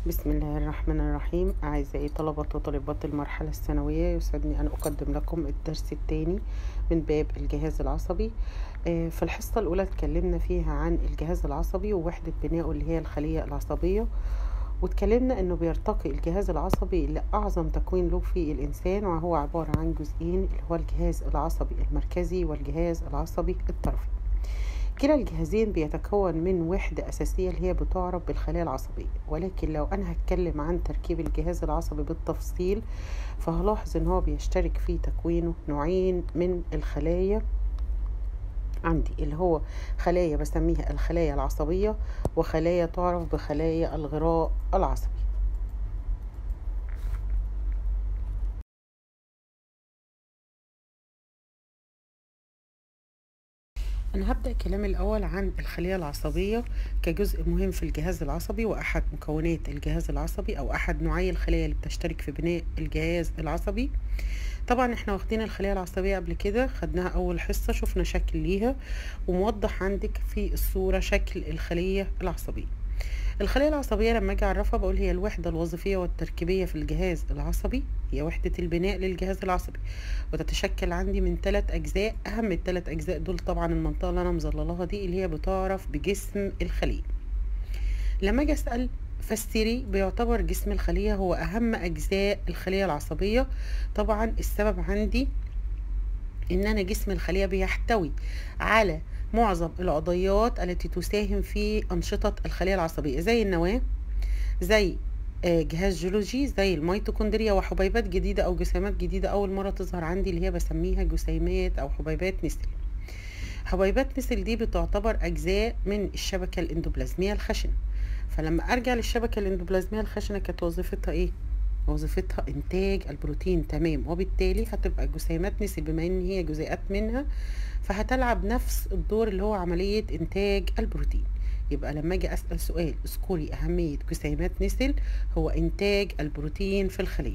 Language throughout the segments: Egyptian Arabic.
بسم الله الرحمن الرحيم أعزائي طلبة وطالبات المرحلة الثانوية يسعدني أن أقدم لكم الدرس الثاني من باب الجهاز العصبي آه، في الحصة الأولى اتكلمنا فيها عن الجهاز العصبي ووحدة بنائه اللي هي الخلية العصبية واتكلمنا انه بيرتقي الجهاز العصبي لأعظم تكوين له في الإنسان وهو عبارة عن جزئين اللي هو الجهاز العصبي المركزي والجهاز العصبي الطرفي كلا الجهازين بيتكون من وحدة أساسية اللي هي بتعرف بالخلايا العصبية ولكن لو أنا هتكلم عن تركيب الجهاز العصبي بالتفصيل فهلاحظ إن هو بيشترك في تكوينه نوعين من الخلايا عندي اللي هو خلايا بسميها الخلايا العصبية وخلايا تعرف بخلايا الغراء العصبي أنا هبدأ كلامي الأول عن الخلية العصبية كجزء مهم في الجهاز العصبي وأحد مكونات الجهاز العصبي أو أحد نوعي الخلايا اللي بتشترك في بناء الجهاز العصبي طبعا احنا واخدين الخلية العصبية قبل كده خدناها أول حصة شفنا شكل ليها وموضح عندك في الصورة شكل الخلية العصبية الخلية العصبية لما اجي اعرفها بقول هي الوحدة الوظيفية والتركيبية في الجهاز العصبي هي وحدة البناء للجهاز العصبي وتتشكل عندي من ثلاث اجزاء اهم الثلاث اجزاء دول طبعا المنطقة اللي انا مظللها دي اللي هي بتعرف بجسم الخلية لما اجي اسأل فسري بيعتبر جسم الخلية هو اهم اجزاء الخلية العصبية طبعا السبب عندي ان انا جسم الخلية بيحتوي على معظم العضيات التي تساهم في أنشطة الخلية العصبية زي النواة زي جهاز جيولوجي زي الميتوكوندريا وحبيبات جديدة أو جسيمات جديدة أول مرة تظهر عندي اللي هي بسميها جسيمات أو حبيبات نسل حبيبات نسل دي بتعتبر أجزاء من الشبكة الإندوبلازمية الخشنة فلما أرجع للشبكة الإندوبلازمية الخشنة كانت وظيفتها إيه؟ وظيفتها إنتاج البروتين تمام وبالتالي هتبقى جسيمات نسل بما إن هي جزيئات منها فهتلعب نفس الدور اللي هو عملية إنتاج البروتين يبقى لما أجي أسأل سؤال اذكري أهمية جسيمات نسل هو إنتاج البروتين في الخلية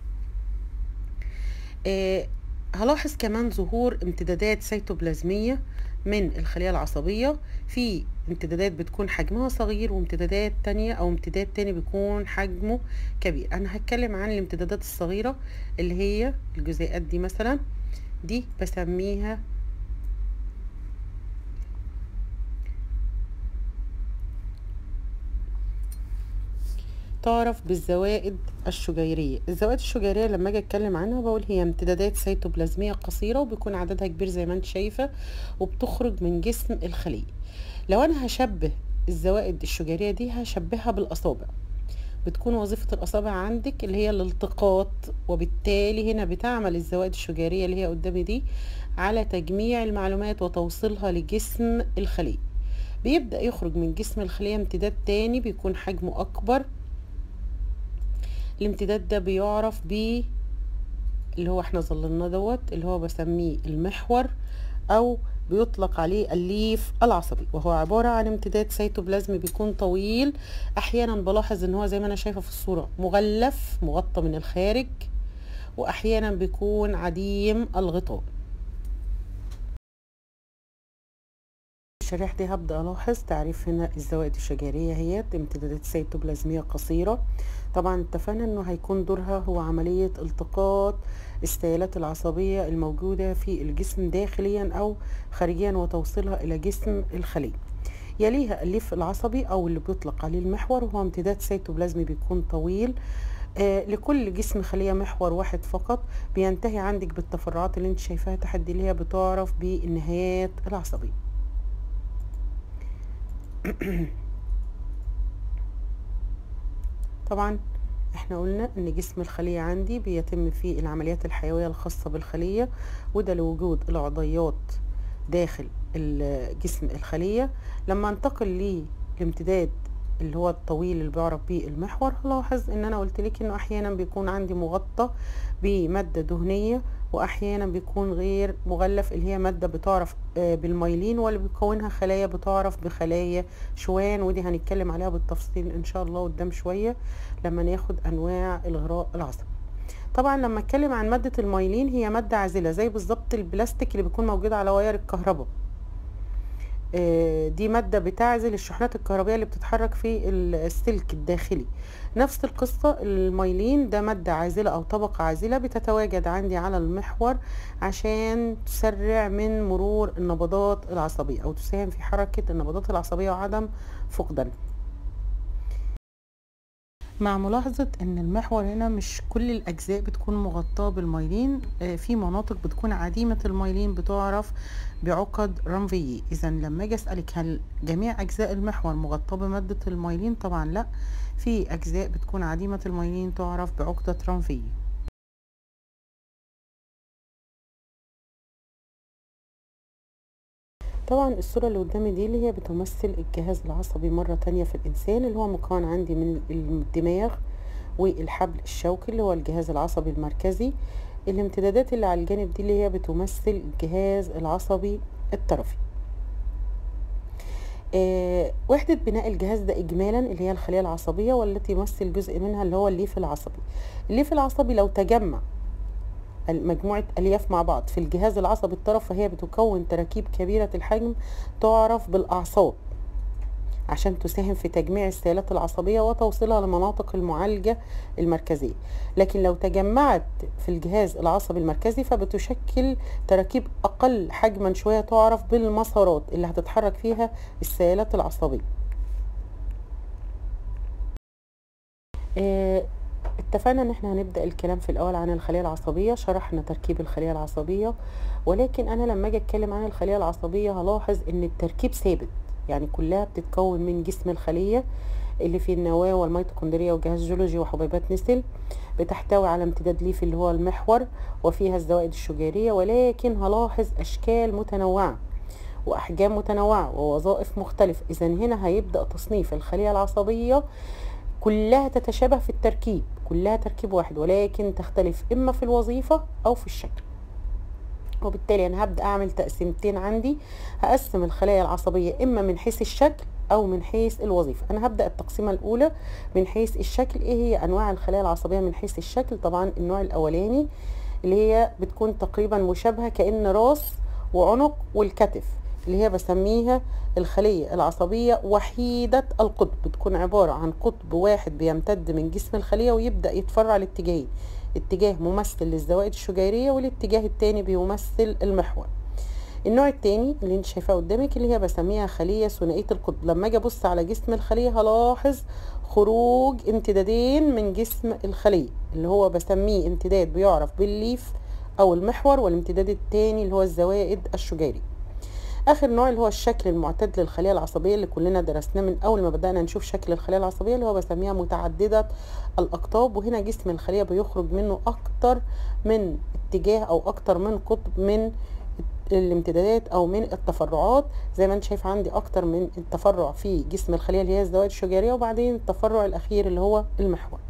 آه هلاحظ كمان ظهور امتدادات سيتوبلازمية من الخلية العصبية في امتدادات بتكون حجمها صغير وامتدادات تانية او امتداد تاني بيكون حجمه كبير انا هتكلم عن الامتدادات الصغيرة اللي هي الجزيئات دي مثلا دي بسميها تعرف بالزوائد الشجيرية الزوائد الشجيرية لما اجي اتكلم عنها بقول هي امتدادات سيتوبلازمية قصيرة وبيكون عددها كبير زي ما انت شايفة وبتخرج من جسم الخلية لو انا هشبه الزوائد الشجيرية دي هشبهها بالاصابع بتكون وظيفة الأصابع عندك اللي هي الالتقاط وبالتالي هنا بتعمل الزوائد الشجيرية اللي هي قدامي دي على تجميع المعلومات وتوصيلها لجسم الخلية بيبدأ يخرج من جسم الخلية امتداد تاني بيكون حجمه أكبر الامتداد ده بيعرف ب اللي هو احنا ظللنا دوت اللي هو بسميه المحور او بيطلق عليه الليف العصبي وهو عبارة عن امتداد سيتوبلازمي بيكون طويل احيانا بلاحظ ان هو زي ما انا شايفة في الصورة مغلف مغطى من الخارج واحيانا بيكون عديم الغطاء الشريحة دي هبدأ ألاحظ تعريف هنا الزوائد الشجرية هي امتدادات سيتوبلازمية قصيرة طبعا اتفقنا انه هيكون دورها هو عملية التقاط السيالات العصبية الموجودة في الجسم داخليا أو خارجيا وتوصيلها إلى جسم الخلية يليها الليف العصبي أو اللي بيطلق عليه المحور وهو امتداد سيتوبلازمي بيكون طويل آه لكل جسم خلية محور واحد فقط بينتهي عندك بالتفرعات اللي انت شايفاها تحت اللي هي بتعرف بالنهايات العصبية طبعا احنا قلنا ان جسم الخلية عندي بيتم فيه العمليات الحيوية الخاصة بالخلية وده لوجود العضيات داخل جسم الخلية لما انتقل للامتداد اللي هو الطويل اللي بيعرف بيه المحور هلاحظ ان انا قلت لك انه احيانا بيكون عندي مغطى بمادة دهنية واحيانا بيكون غير مغلف اللي هي ماده بتعرف بالميلين واللي بيكونها خلايا بتعرف بخلايا شوان ودي هنتكلم عليها بالتفصيل ان شاء الله قدام شويه لما ناخد انواع الغراء العصبي طبعا لما اتكلم عن ماده الميلين هي ماده عازله زي بالظبط البلاستيك اللي بيكون موجود على واير الكهرباء آه، دي مادة بتعزل الشحنات الكهربائية اللي بتتحرك في ال- السلك الداخلي نفس القصة الميلين ده مادة عازلة أو طبقة عازلة بتتواجد عندي على المحور عشان تسرع من مرور النبضات العصبية أو تساهم في حركة النبضات العصبية وعدم فقدانها مع ملاحظة ان المحور هنا مش كل الاجزاء بتكون مغطاة بالميلين آه، في مناطق بتكون عديمة الميلين بتعرف بعقد رمفيي اذا لما اجي اسألك هل جميع اجزاء المحور مغطاة بمادة الميلين طبعا لا في اجزاء بتكون عديمة الميلين تعرف بعقدة رمفيي طبعا الصورة اللي قدامي دي اللي هي بتمثل الجهاز العصبي مرة تانية في الإنسان اللي هو مكون عندي من الدماغ والحبل الشوكي اللي هو الجهاز العصبي المركزي الامتدادات اللي على الجانب دي اللي هي بتمثل الجهاز العصبي الطرفي آه وحدة بناء الجهاز ده إجمالا اللي هي الخلية العصبية والتي يمثل جزء منها اللي هو الليف العصبي الليف العصبي لو تجمع مجموعة ألياف مع بعض في الجهاز العصبي الطرف فهي بتكون تراكيب كبيرة الحجم تعرف بالأعصاب عشان تساهم في تجميع السيالات العصبية وتوصيلها لمناطق المعالجة المركزية لكن لو تجمعت في الجهاز العصبي المركزي فبتشكل تراكيب أقل حجما شوية تعرف بالمسارات اللي هتتحرك فيها السيالات العصبية آه اتفقنا ان احنا هنبدا الكلام في الاول عن الخليه العصبيه شرحنا تركيب الخليه العصبيه ولكن انا لما اجي اتكلم عن الخليه العصبيه هلاحظ ان التركيب ثابت يعني كلها بتتكون من جسم الخليه اللي فيه النواه والميتوكوندريا وجهاز جيولوجي وحبيبات نسل بتحتوي على امتداد ليفي اللي هو المحور وفيها الزوائد الشجيريه ولكن هلاحظ اشكال متنوعه واحجام متنوعه ووظائف مختلفه اذا هنا هيبدا تصنيف الخليه العصبيه كلها تتشابه في التركيب كلها تركيب واحد ولكن تختلف اما في الوظيفه او في الشكل وبالتالي انا هبدا اعمل تقسيمتين عندي هقسم الخلايا العصبيه اما من حيث الشكل او من حيث الوظيفه انا هبدا التقسيمه الاولى من حيث الشكل ايه هي انواع الخلايا العصبيه من حيث الشكل طبعا النوع الاولاني اللي هي بتكون تقريبا مشابهه كان راس وعنق والكتف اللي هي بسميها الخلية العصبية وحيدة القطب بتكون عبارة عن قطب واحد بيمتد من جسم الخلية ويبدأ يتفرع لاتجاهين اتجاه ممثل للزوائد الشجيرية والاتجاه التاني بيمثل المحور النوع التاني اللي انت شايفاه قدامك اللي هي بسميها خلية ثنائية القطب لما اجي ابص على جسم الخلية هلاحظ خروج امتدادين من جسم الخلية اللي هو بسميه امتداد بيعرف بالليف او المحور والامتداد التاني اللي هو الزوائد الشجيرية اخر نوع اللي هو الشكل المعتاد للخليه العصبيه اللي كلنا درسناه من اول ما بدانا نشوف شكل الخليه العصبيه اللي هو بسميها متعدده الاقطاب وهنا جسم الخليه بيخرج منه اكتر من اتجاه او اكتر من قطب من الامتدادات او من التفرعات زي ما انت شايف عندي اكتر من التفرع في جسم الخليه اللي هي الزوائد الشجيريه وبعدين التفرع الاخير اللي هو المحور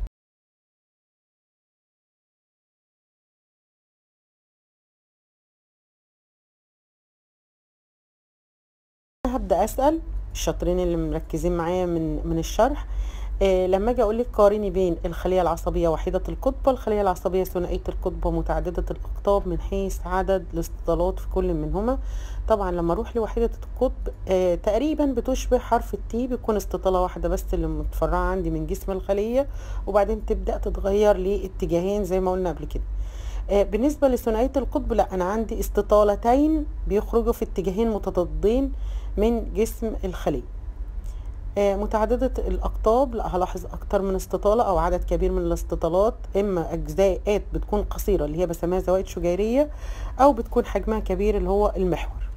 هبدا اسال الشاطرين اللي مركزين معايا من من الشرح إيه لما اجي اقول لك قارني بين الخليه العصبيه وحيده القطب والخليه العصبيه ثنائيه القطب ومتعدده الاقطاب من حيث عدد الاستطالات في كل منهما طبعا لما اروح لوحيده القطب آه تقريبا بتشبه حرف التي بيكون استطاله واحده بس اللي متفرعه عندي من جسم الخليه وبعدين تبدا تتغير لاتجاهين زي ما قلنا قبل كده آه بالنسبه لثنائيه القطب لا انا عندي استطالتين بيخرجوا في اتجاهين متضادين من جسم الخلية آه متعددة الأقطاب لا هلاحظ أكتر من استطالة أو عدد كبير من الاستطالات إما أجزاءات بتكون قصيرة اللي هي بسميها زوائد شجيرية أو بتكون حجمها كبير اللي هو المحور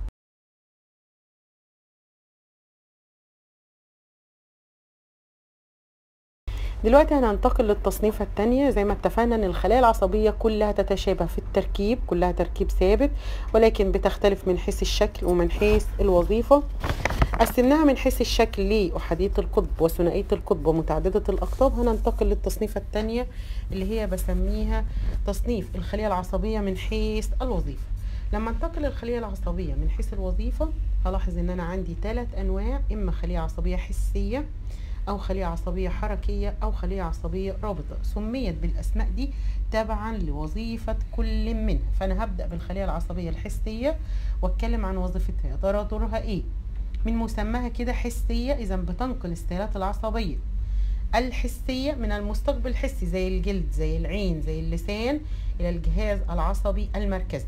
دلوقتي هننتقل للتصنيفة التانية زي ما اتفقنا ان الخلايا العصبية كلها تتشابه في التركيب كلها تركيب ثابت ولكن بتختلف من حيث الشكل ومن حيث الوظيفة قسمناها من حيث الشكل لأحادية القطب وثنائية القطب ومتعددة الأقطاب هننتقل للتصنيفة التانية اللي هي بسميها تصنيف الخلية العصبية من حيث الوظيفة لما انتقل الخلية العصبية من حيث الوظيفة هلاحظ ان انا عندي ثلاث انواع اما خلية عصبية حسية او خلية عصبية حركية او خلية عصبية رابطة سميت بالاسماء دي تبعا لوظيفة كل منها فانا هبدأ بالخلية العصبية الحسية واتكلم عن وظيفتها يا ترى دورها ايه من مسماها كده حسية إذا بتنقل السيالات العصبية الحسية من المستقبل الحسي زي الجلد زي العين زي اللسان إلى الجهاز العصبي المركزي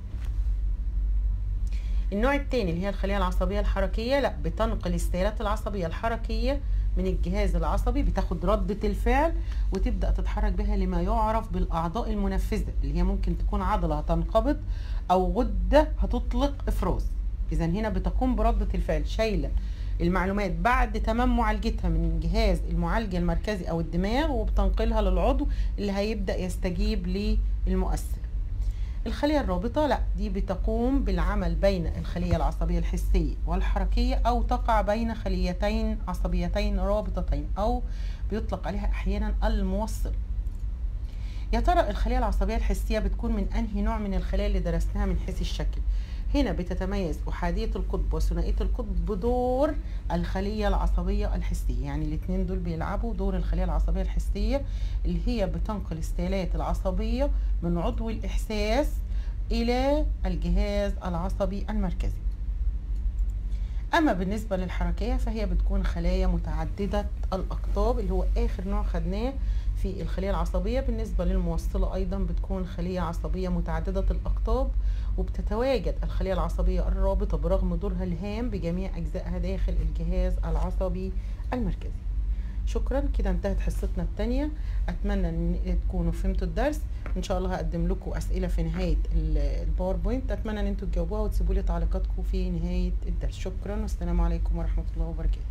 النوع الثاني اللي هي الخلية العصبية الحركية لا بتنقل السيالات العصبية الحركية من الجهاز العصبي بتاخد ردة الفعل وتبدأ تتحرك بها لما يعرف بالأعضاء المنفذة اللي هي ممكن تكون عضلة هتنقبض أو غدة هتطلق إفراز إذا هنا بتقوم بردة الفعل شايلة المعلومات بعد تمام معالجتها من جهاز المعالجة المركزي أو الدماغ وبتنقلها للعضو اللي هيبدأ يستجيب للمؤثر الخلية الرابطة لا دي بتقوم بالعمل بين الخلية العصبية الحسية والحركية أو تقع بين خليتين عصبيتين رابطتين أو بيطلق عليها أحيانا الموصل يا ترى الخلية العصبية الحسية بتكون من أنهي نوع من الخلايا اللي درسناها من حيث الشكل هنا بتتميز أحادية القطب وثنائية القطب بدور الخلية العصبية الحسية يعني الاثنين دول بيلعبوا دور الخلية العصبية الحسية اللي هي بتنقل السيالات العصبية من عضو الإحساس إلى الجهاز العصبي المركزي أما بالنسبة للحركية فهي بتكون خلايا متعددة الأقطاب اللي هو آخر نوع خدناه في الخلية العصبية بالنسبة للموصلة أيضا بتكون خلية عصبية متعددة الأقطاب وبتتواجد الخلية العصبية الرابطة برغم دورها الهام بجميع أجزائها داخل الجهاز العصبي المركزي شكرا كده انتهت حصتنا الثانية أتمنى أن تكونوا فهمتوا الدرس إن شاء الله هقدم لكم أسئلة في نهاية الباوربوينت أتمنى أن انتوا تجاوبوها وتسيبوا لي تعليقاتكم في نهاية الدرس شكرا والسلام عليكم ورحمة الله وبركاته